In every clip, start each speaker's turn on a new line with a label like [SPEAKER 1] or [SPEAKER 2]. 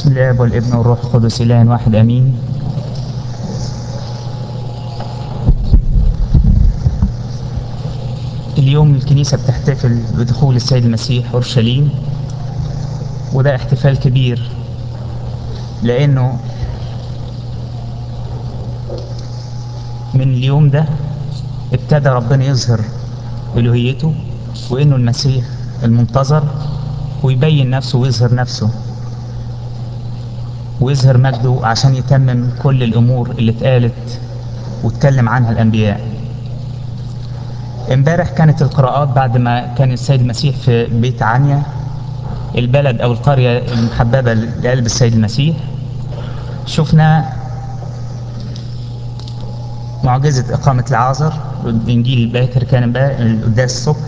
[SPEAKER 1] بسم الله والابن والروح القدس إله واحد أمين اليوم الكنيسة بتحتفل بدخول السيد المسيح أورشليم وده احتفال كبير لأنه من اليوم ده ابتدى ربنا يظهر ألوهيته وإنه المسيح المنتظر ويبين نفسه ويظهر نفسه ويظهر مجده عشان يتمم كل الأمور اللي اتقالت واتكلم عنها الأنبياء امبارح كانت القراءات بعد ما كان السيد المسيح في بيت عنيا البلد أو القرية المحببة لقلب السيد المسيح شفنا معجزة إقامة العازر الإنجيل الباكر كان القداس الصبح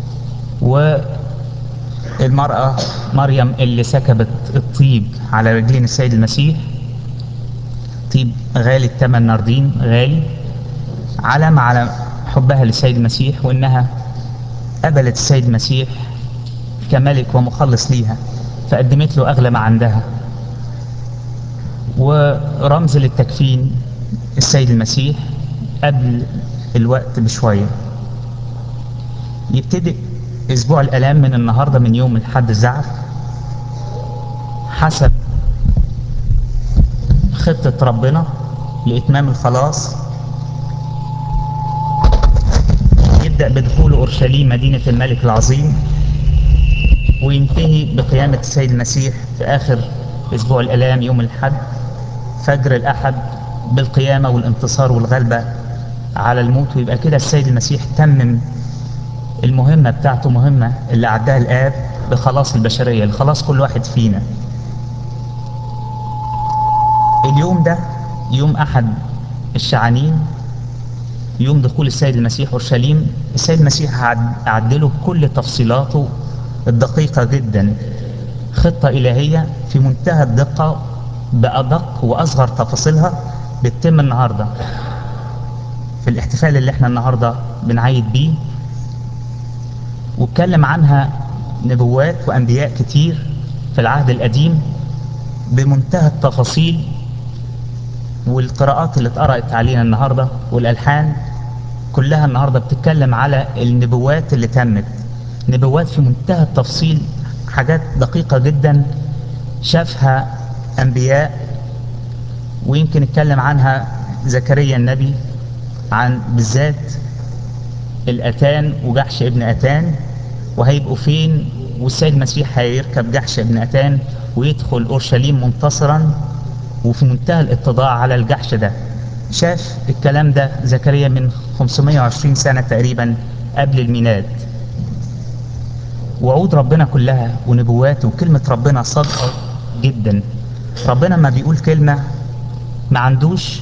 [SPEAKER 1] والمرأة مريم اللي سكبت الطيب على رجلين السيد المسيح طيب غالي الثمن ناردين غالي علم على حبها للسيد المسيح وإنها قبلت السيد المسيح كملك ومخلص ليها فقدمت له أغلى ما عندها ورمز للتكفين السيد المسيح قبل الوقت بشوية يبتدئ أسبوع الآلام من النهاردة من يوم الحد الزعف حسب خطة ربنا لإتمام الخلاص يبدأ بدخول أورشليم مدينة الملك العظيم وينتهي بقيامة السيد المسيح في آخر أسبوع الآلام يوم الحد فجر الأحد بالقيامة والانتصار والغلبة على الموت ويبقى كده السيد المسيح تمم المهمة بتاعته مهمة اللي عداها الآب بخلاص البشرية لخلاص كل واحد فينا اليوم ده يوم أحد الشعانين يوم دخول السيد المسيح أورشليم السيد المسيح عدله كل تفصيلاته الدقيقة جدا خطة إلهية في منتهى الدقة بأدق وأصغر تفاصيلها بتتم النهاردة في الاحتفال اللي احنا النهاردة بنعيد بيه واتكلم عنها نبوات وأنبياء كتير في العهد القديم بمنتهى التفاصيل والقراءات اللي اتقرأت علينا النهاردة والألحان كلها النهاردة بتتكلم على النبوات اللي تمت نبوات في منتهى التفصيل حاجات دقيقة جدا شافها أنبياء ويمكن اتكلم عنها زكريا النبي عن بالذات الأتان وجحش ابن أتان وهيبقوا فين والسيد المسيح هيركب جحش ابن أتان ويدخل أورشليم منتصرا وفي منتهى الاتضاع على الجحش ده شاف الكلام ده زكريا من 520 سنة تقريبا قبل الميلاد وعود ربنا كلها ونبواته وكلمة ربنا صادقة جدا ربنا ما بيقول كلمة ما عندوش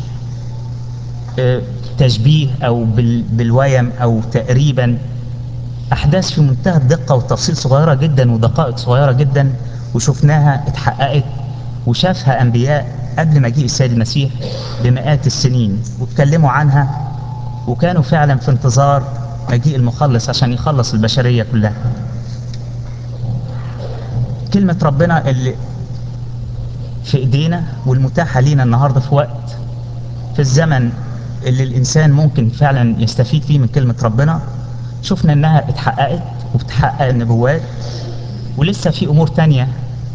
[SPEAKER 1] تشبيه أو بالويم أو تقريبا أحداث في منتهى الدقة والتفصيل صغيرة جدا ودقائق صغيرة جدا وشفناها اتحققت وشافها أنبياء قبل مجيء السيد المسيح بمئات السنين واتكلموا عنها وكانوا فعلا في انتظار مجيء المخلص عشان يخلص البشرية كلها كلمة ربنا اللي في ايدينا والمتاحة لينا النهاردة في وقت في الزمن اللي الإنسان ممكن فعلا يستفيد فيه من كلمة ربنا شفنا إنها اتحققت وبتحقق النبوات ولسه في أمور تانية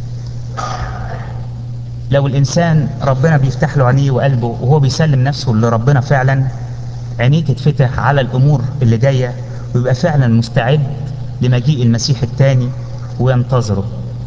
[SPEAKER 1] لو الإنسان ربنا بيفتح له عينيه وقلبه وهو بيسلم نفسه لربنا فعلا عينيه تتفتح على الأمور اللي جاية ويبقى فعلا مستعد لمجيء المسيح الثاني وينتظره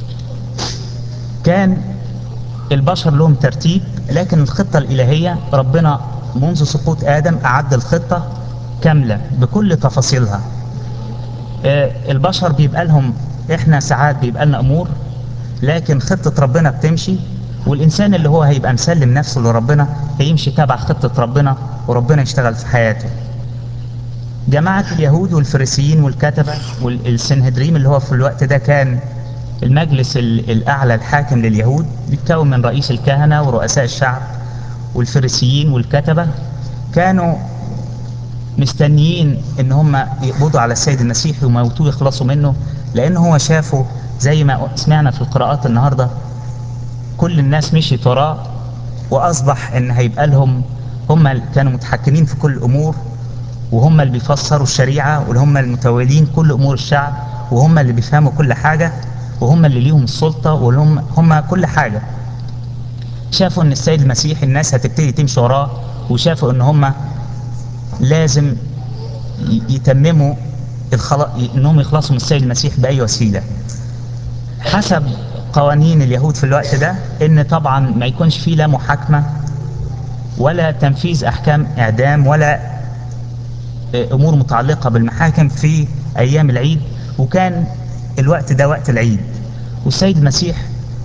[SPEAKER 1] كان البشر لهم ترتيب لكن الخطة الإلهية ربنا منذ سقوط آدم أعد الخطة كاملة بكل تفاصيلها البشر بيبقى لهم احنا ساعات بيبقى لنا أمور لكن خطة ربنا بتمشي والإنسان اللي هو هيبقى مسلم نفسه لربنا هيمشي تبع خطة ربنا وربنا يشتغل في حياته جماعة اليهود والفريسيين والكتبة والسنهدريم اللي هو في الوقت ده كان المجلس الأعلى الحاكم لليهود بيتكون من رئيس الكهنة ورؤساء الشعب والفريسيين والكتبة كانوا مستنيين ان هم يقبضوا على السيد المسيح ويموتوه يخلصوا منه لان هو شافه زي ما سمعنا في القراءات النهارده كل الناس مشيت وراه واصبح ان هيبقى لهم هم اللي كانوا متحكمين في كل الامور وهم اللي بيفسروا الشريعة وهم المتولين كل امور الشعب وهم اللي بيفهموا كل حاجة وهم اللي ليهم السلطة وهم هم كل حاجة شافوا ان السيد المسيح الناس هتبتدي تمشي وراه وشافوا ان هم لازم يتمموا الخلا... انهم يخلصوا من السيد المسيح باي وسيله حسب قوانين اليهود في الوقت ده ان طبعا ما يكونش فيه لا محاكمه ولا تنفيذ احكام اعدام ولا امور متعلقه بالمحاكم في ايام العيد وكان الوقت ده وقت العيد والسيد المسيح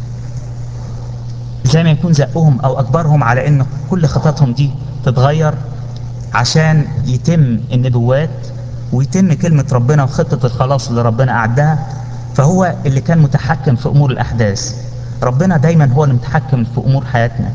[SPEAKER 1] زي ما يكون زقهم او اجبرهم على ان كل خططهم دي تتغير عشان يتم النبوات ويتم كلمة ربنا وخطة الخلاص اللي ربنا أعدها فهو اللي كان متحكم في أمور الأحداث ربنا دايما هو اللي متحكم في أمور حياتنا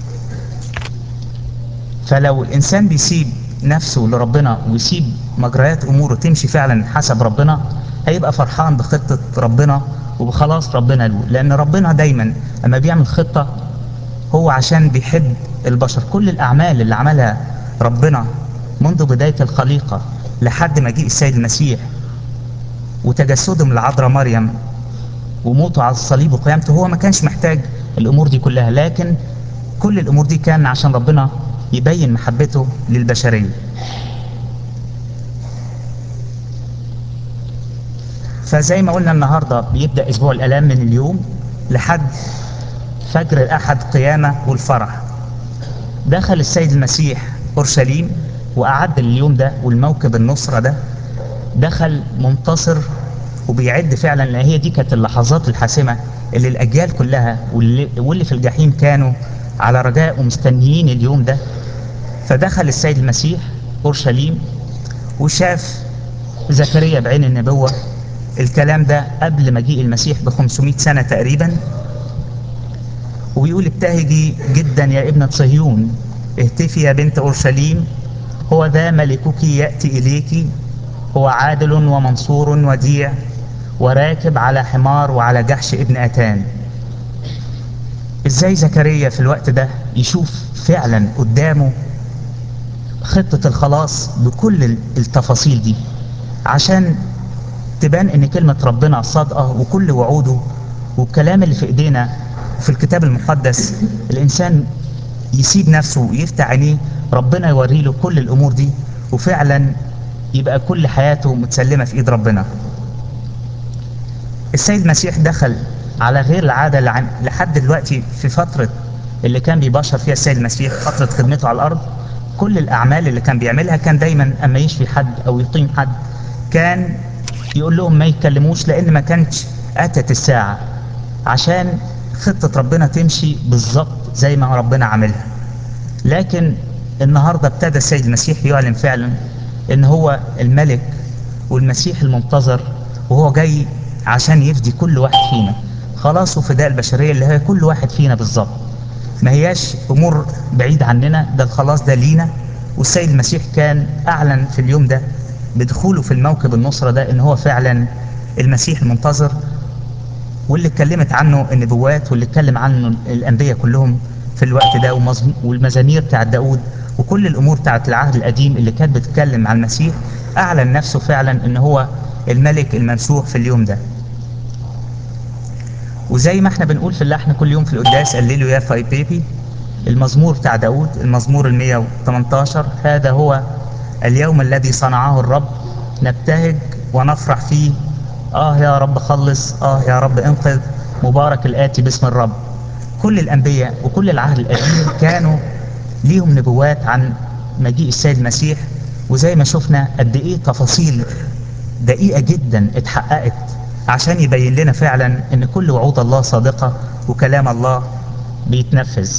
[SPEAKER 1] فلو الإنسان بيسيب نفسه لربنا ويسيب مجريات أموره تمشي فعلا حسب ربنا هيبقى فرحان بخطة ربنا وبخلاص ربنا له لأن ربنا دايما أما بيعمل خطة هو عشان بيحب البشر كل الأعمال اللي عملها ربنا منذ بداية الخليقة لحد مجيء السيد المسيح وتجسده من العذراء مريم وموته على الصليب وقيامته هو ما كانش محتاج الامور دي كلها لكن كل الامور دي كان عشان ربنا يبين محبته للبشريه فزي ما قلنا النهارده بيبدا اسبوع الالام من اليوم لحد فجر الاحد قيامه والفرح دخل السيد المسيح اورشليم واعد اليوم ده والموكب النصره ده دخل منتصر وبيعد فعلا لان هي دي كانت اللحظات الحاسمه اللي الاجيال كلها واللي, واللي في الجحيم كانوا على رجاء ومستنيين اليوم ده فدخل السيد المسيح اورشليم وشاف زكريا بعين النبوه الكلام ده قبل مجيء المسيح ب 500 سنه تقريبا وبيقول ابتهجي جدا يا ابنه صهيون اهتفي يا بنت اورشليم هو ذا ملكك ياتي اليك هو عادل ومنصور وديع وراكب على حمار وعلى جحش ابن اتان ازاي زكريا في الوقت ده يشوف فعلا قدامه خطة الخلاص بكل التفاصيل دي عشان تبان ان كلمة ربنا صادقة وكل وعوده والكلام اللي في ايدينا في الكتاب المقدس الانسان يسيب نفسه ويفتح عينيه ربنا يوري له كل الامور دي وفعلا يبقى كل حياته متسلمة في ايد ربنا السيد المسيح دخل على غير العادة لحد دلوقتي في فترة اللي كان بيبشر فيها السيد المسيح فترة خدمته على الأرض كل الأعمال اللي كان بيعملها كان دايما أما يشفي حد أو يقيم حد كان يقول لهم ما يتكلموش لأن ما كانتش أتت الساعة عشان خطة ربنا تمشي بالظبط زي ما ربنا عاملها لكن النهاردة ابتدى السيد المسيح يعلن فعلا ان هو الملك والمسيح المنتظر وهو جاي عشان يفدي كل واحد فينا خلاص وفداء البشرية اللي هي كل واحد فينا بالظبط ما هياش امور بعيد عننا ده الخلاص ده لينا والسيد المسيح كان اعلن في اليوم ده بدخوله في الموكب النصرة ده ان هو فعلا المسيح المنتظر واللي اتكلمت عنه النبوات واللي اتكلم عنه الانبياء كلهم في الوقت ده والمزامير بتاع داود وكل الامور بتاعت العهد القديم اللي كانت بتتكلم عن المسيح اعلن نفسه فعلا ان هو الملك الممسوح في اليوم ده وزي ما احنا بنقول في اللحن كل يوم في القداس قللوا يا فاي بيبي المزمور بتاع داود المزمور ال 118 هذا هو اليوم الذي صنعه الرب نبتهج ونفرح فيه اه يا رب خلص اه يا رب انقذ مبارك الاتي باسم الرب كل الانبياء وكل العهد القديم كانوا ليهم نبوات عن مجيء السيد المسيح وزي ما شفنا قد ايه تفاصيل دقيقة جدا اتحققت عشان يبين لنا فعلا ان كل وعود الله صادقة وكلام الله بيتنفذ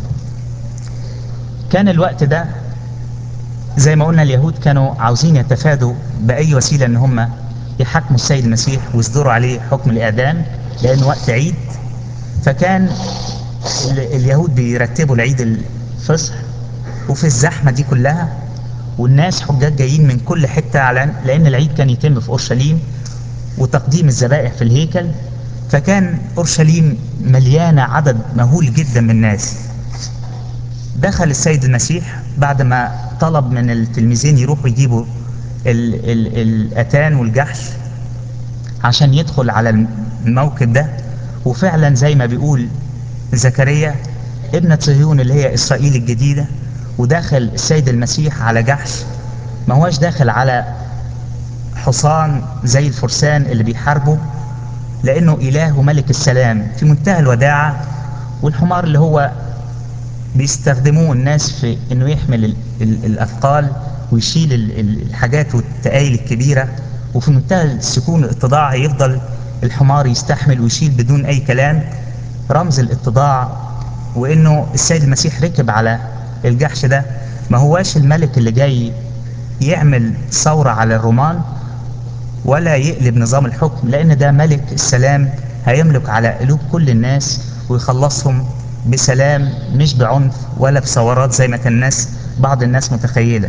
[SPEAKER 1] كان الوقت ده زي ما قلنا اليهود كانوا عاوزين يتفادوا بأي وسيلة ان هم يحاكموا السيد المسيح ويصدروا عليه حكم الإعدام لأن وقت عيد فكان اليهود بيرتبوا العيد الفصح وفي الزحمة دي كلها والناس حجاج جايين من كل حتة على لأن العيد كان يتم في أورشليم وتقديم الذبائح في الهيكل فكان أورشليم مليانة عدد مهول جدا من الناس دخل السيد المسيح بعد ما طلب من التلميذين يروحوا يجيبوا ال ال الأتان والجحش عشان يدخل على الموكب ده وفعلا زي ما بيقول زكريا ابنة صهيون اللي هي إسرائيل الجديدة وداخل السيد المسيح على جحش ما هوش داخل على حصان زي الفرسان اللي بيحاربوا لأنه إله وملك السلام في منتهى الوداعة والحمار اللي هو بيستخدموه الناس في انه يحمل ال ال الاثقال ويشيل ال الحاجات والتقايل الكبيره وفي منتهى السكون والاتضاع يفضل الحمار يستحمل ويشيل بدون اي كلام رمز الاتضاع وانه السيد المسيح ركب على الجحش ده ما هواش الملك اللي جاي يعمل ثوره على الرومان ولا يقلب نظام الحكم لان ده ملك السلام هيملك على قلوب كل الناس ويخلصهم بسلام مش بعنف ولا بثورات زي ما كان الناس بعض الناس متخيلة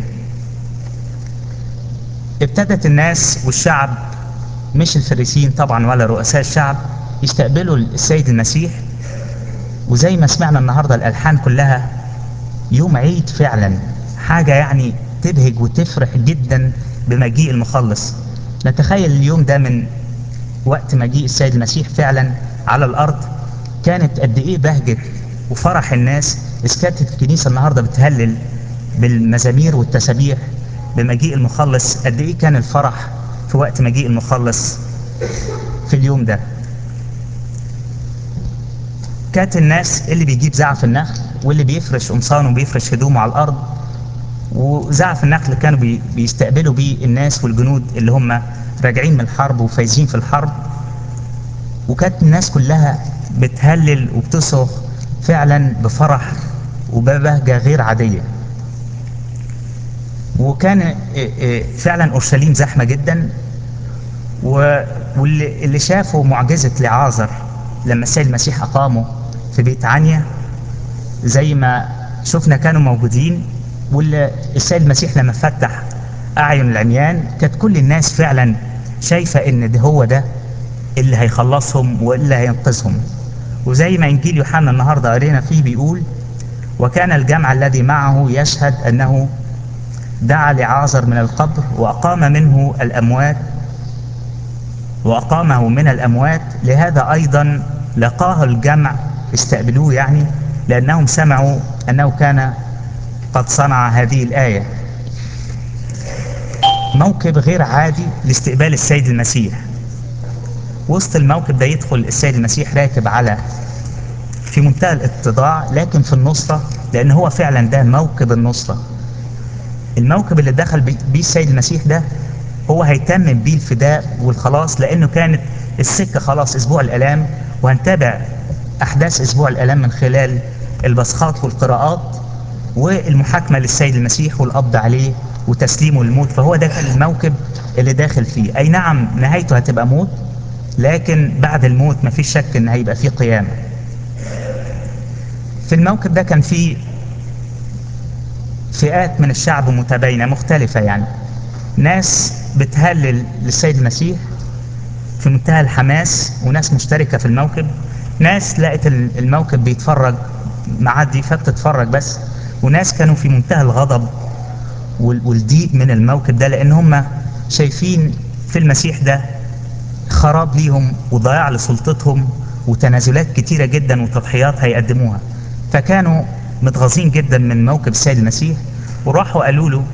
[SPEAKER 1] ابتدت الناس والشعب مش الفريسيين طبعا ولا رؤساء الشعب يستقبلوا السيد المسيح وزي ما سمعنا النهاردة الألحان كلها يوم عيد فعلا حاجة يعني تبهج وتفرح جدا بمجيء المخلص نتخيل اليوم ده من وقت مجيء السيد المسيح فعلا على الأرض كانت قد إيه بهجة وفرح الناس إذ كانت الكنيسة النهاردة بتهلل بالمزامير والتسابيح بمجيء المخلص قد إيه كان الفرح في وقت مجيء المخلص في اليوم ده كانت الناس اللي بيجيب زعف النخل واللي بيفرش قمصانه وبيفرش هدومه على الأرض وزعف النخل كانوا بي بيستقبلوا بيه الناس والجنود اللي هم راجعين من الحرب وفايزين في الحرب وكانت الناس كلها بتهلل وبتصرخ فعلا بفرح وببهجة غير عادية وكان فعلا أورشليم زحمة جدا واللي شافوا معجزة لعازر لما السيد المسيح أقامه في بيت عنيا زي ما شفنا كانوا موجودين واللي السيد المسيح لما فتح أعين العميان كانت كل الناس فعلا شايفة إن ده هو ده اللي هيخلصهم واللي هينقذهم وزي ما إنجيل يوحنا النهاردة قرينا فيه بيقول وكان الجمع الذي معه يشهد أنه دعا لعازر من القبر وأقام منه الأموات وأقامه من الأموات لهذا أيضا لقاه الجمع استقبلوه يعني لأنهم سمعوا أنه كان قد صنع هذه الآية موكب غير عادي لاستقبال السيد المسيح وسط الموكب ده يدخل السيد المسيح راكب على في منتهى الاتضاع لكن في النصرة لأن هو فعلا ده موكب النصرة الموكب اللي دخل بيه السيد المسيح ده هو هيتمم بيه الفداء والخلاص لأنه كانت السكة خلاص أسبوع الآلام وهنتابع أحداث أسبوع الآلام من خلال البصخات والقراءات والمحاكمة للسيد المسيح والقبض عليه وتسليمه للموت فهو ده كان الموكب اللي داخل فيه أي نعم نهايته هتبقى موت لكن بعد الموت مفيش شك ان هيبقى فيه قيامة في الموكب ده كان فيه فئات من الشعب متباينة مختلفة يعني ناس بتهلل للسيد المسيح في منتهى الحماس وناس مشتركة في الموكب ناس لقت الموكب بيتفرج معدي فبتتفرج بس وناس كانوا في منتهى الغضب والضيق من الموكب ده لان هم شايفين في المسيح ده خراب ليهم وضياع لسلطتهم وتنازلات كتيرة جدا وتضحيات هيقدموها فكانوا متغاظين جدا من موكب السيد المسيح وراحوا قالوا له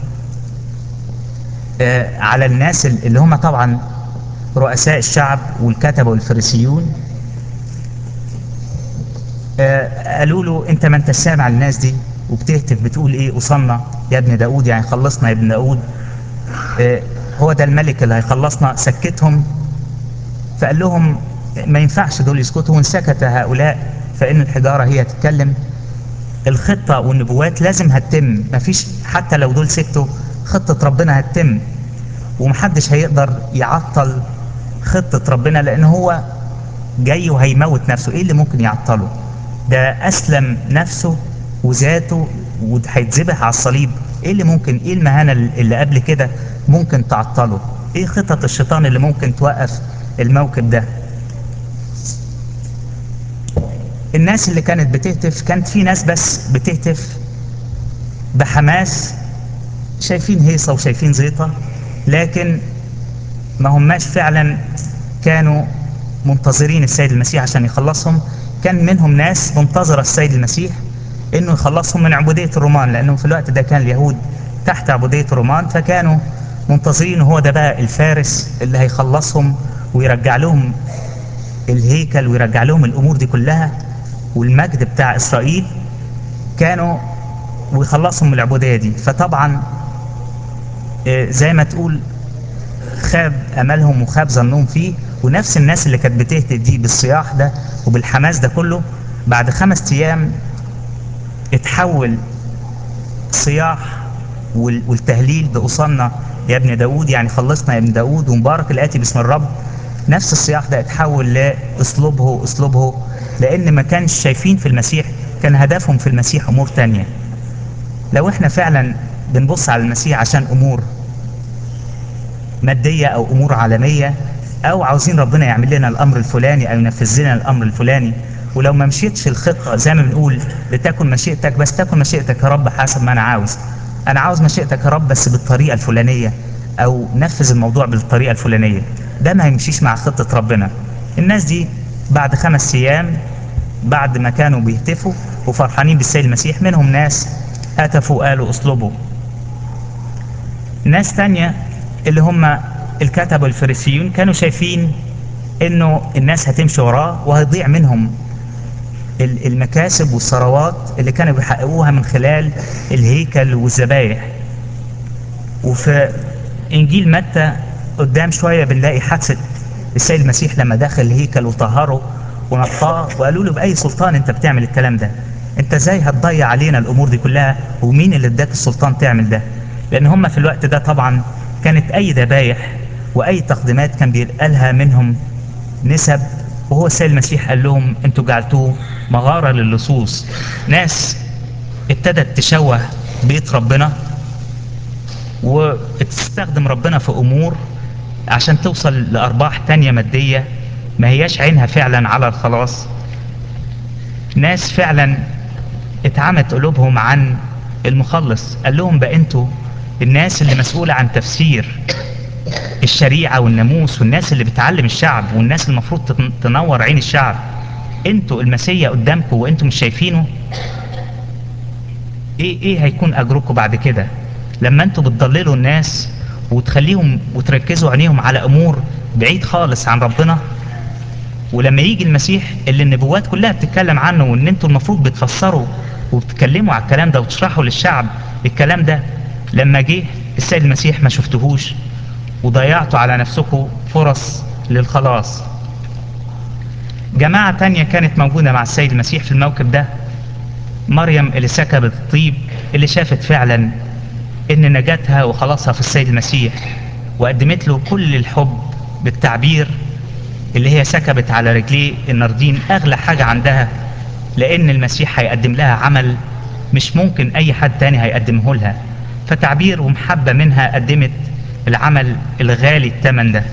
[SPEAKER 1] آه على الناس اللي هم طبعا رؤساء الشعب والكتبة والفريسيون آه قالوا له انت ما انت سامع الناس دي وبتهتف بتقول ايه وصلنا يا ابن داود يعني خلصنا يا ابن داود آه هو ده الملك اللي هيخلصنا سكتهم فقال لهم ما ينفعش دول يسكتوا وان سكت هؤلاء فإن الحجارة هي تتكلم الخطة والنبوات لازم هتتم مفيش حتى لو دول سكتوا خطة ربنا هتتم ومحدش هيقدر يعطل خطة ربنا لأن هو جاي وهيموت نفسه ايه اللي ممكن يعطله ده أسلم نفسه وذاته وهيتذبح على الصليب ايه اللي ممكن ايه المهانة اللي قبل كده ممكن تعطله ايه خطط الشيطان اللي ممكن توقف الموكب ده الناس اللي كانت بتهتف كانت في ناس بس بتهتف بحماس شايفين هيصة وشايفين زيطة لكن ما هماش فعلا كانوا منتظرين السيد المسيح عشان يخلصهم كان منهم ناس منتظرة السيد المسيح انه يخلصهم من عبودية الرومان لانه في الوقت ده كان اليهود تحت عبودية الرومان فكانوا منتظرين هو ده بقى الفارس اللي هيخلصهم ويرجع لهم الهيكل ويرجع لهم الامور دي كلها والمجد بتاع اسرائيل كانوا ويخلصهم من العبودية دي فطبعا آه، زي ما تقول خاب املهم وخاب ظنهم فيه ونفس الناس اللي كانت بتهتف دي بالصياح ده وبالحماس ده كله بعد خمس ايام اتحول صياح وال- والتهليل بأوصلنا يا ابن داود يعني خلصنا يا ابن داود ومبارك الآتي باسم الرب نفس الصياح ده اتحول لاسلوبه اسلوبه لان ما كانش شايفين في المسيح كان هدفهم في المسيح امور تانية لو احنا فعلا بنبص على المسيح عشان امور مادية او امور عالمية او عاوزين ربنا يعمل لنا الامر الفلاني او ينفذ لنا الامر الفلاني ولو ما مشيتش الخطة زي ما بنقول لتكن مشيئتك بس تكن مشيئتك يا رب حسب ما انا عاوز انا عاوز مشيئتك يا رب بس بالطريقة الفلانية او نفذ الموضوع بالطريقة الفلانية ده ما يمشيش مع خطة ربنا الناس دي بعد خمس ايام بعد ما كانوا بيهتفوا وفرحانين بالسيد المسيح منهم ناس هتفوا قالوا اصلبوا ناس تانية اللي هم الكتب والفريسيون كانوا شايفين انه الناس هتمشي وراه وهيضيع منهم ال- المكاسب والثروات اللي كانوا بيحققوها من خلال الهيكل والذبايح وفي انجيل متى قدام شويه بنلاقي حادثه السيد المسيح لما دخل الهيكل وطهره ونقاه وقالوا له باي سلطان انت بتعمل الكلام ده انت ازاي هتضيع علينا الامور دي كلها ومين اللي اداك السلطان تعمل ده لان هم في الوقت ده طبعا كانت اي ذبايح واي تقديمات كان بيتقالها منهم نسب وهو السيد المسيح قال لهم انتوا جعلتوه مغاره للصوص ناس ابتدت تشوه بيت ربنا وتستخدم ربنا في امور عشان توصل لارباح تانية مادية ما هياش عينها فعلا على الخلاص ناس فعلا اتعمت قلوبهم عن المخلص قال لهم بقى انتوا الناس اللي مسؤولة عن تفسير الشريعة والناموس والناس اللي بتعلم الشعب والناس المفروض تن- تنور عين الشعب انتوا المسيا قدامكم وانتوا مش شايفينه ايه ايه هيكون اجركم بعد كده لما انتوا بتضللوا الناس وتخليهم وتركزوا عينيهم على امور بعيد خالص عن ربنا ولما يجي المسيح اللي النبوات كلها بتتكلم عنه وان انتوا المفروض بتفسروا وبتتكلموا على الكلام ده وتشرحوا للشعب الكلام ده لما جه السيد المسيح ما شفتهوش وضيعتوا على نفسكم فرص للخلاص جماعة تانية كانت موجودة مع السيد المسيح في الموكب ده مريم اللي سكبت الطيب اللي شافت فعلا ان نجاتها وخلاصها في السيد المسيح وقدمت له كل الحب بالتعبير اللي هي سكبت على رجليه الناردين اغلى حاجة عندها لان المسيح هيقدم لها عمل مش ممكن اي حد تاني هيقدمه لها فتعبير ومحبة منها قدمت العمل الغالي الثمن ده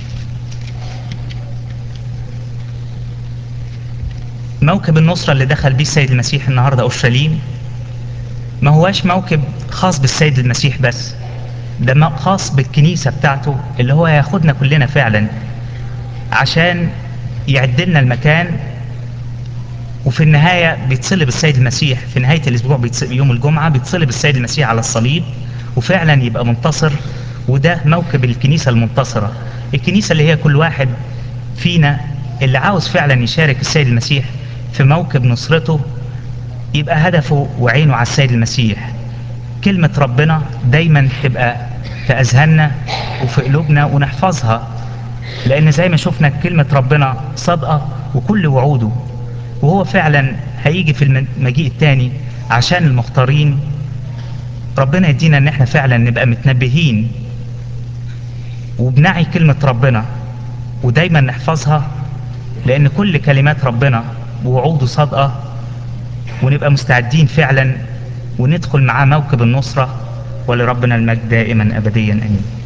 [SPEAKER 1] موكب النصرة اللي دخل بيه السيد المسيح النهاردة أورشليم ما هواش موكب خاص بالسيد المسيح بس ده م- خاص بالكنيسة بتاعته اللي هو هياخدنا كلنا فعلا عشان يعدلنا المكان وفي النهاية بيتصلب السيد المسيح في نهاية الأسبوع بيتص- يوم الجمعة بيتصلب السيد المسيح على الصليب وفعلا يبقى منتصر وده موكب الكنيسة المنتصرة الكنيسة اللي هي كل واحد فينا اللي عاوز فعلا يشارك السيد المسيح في موكب نصرته يبقى هدفه وعينه على السيد المسيح كلمة ربنا دايما تبقى في أذهاننا وفي قلوبنا ونحفظها لأن زي ما شفنا كلمة ربنا صادقة وكل وعوده وهو فعلا هيجي في المجيء التاني عشان المختارين ربنا يدينا ان احنا فعلا نبقى متنبهين وبنعي كلمة ربنا ودايما نحفظها لان كل كلمات ربنا ووعوده صادقة ونبقى مستعدين فعلا وندخل معاه موكب النصرة ولربنا المجد دائما ابديا امين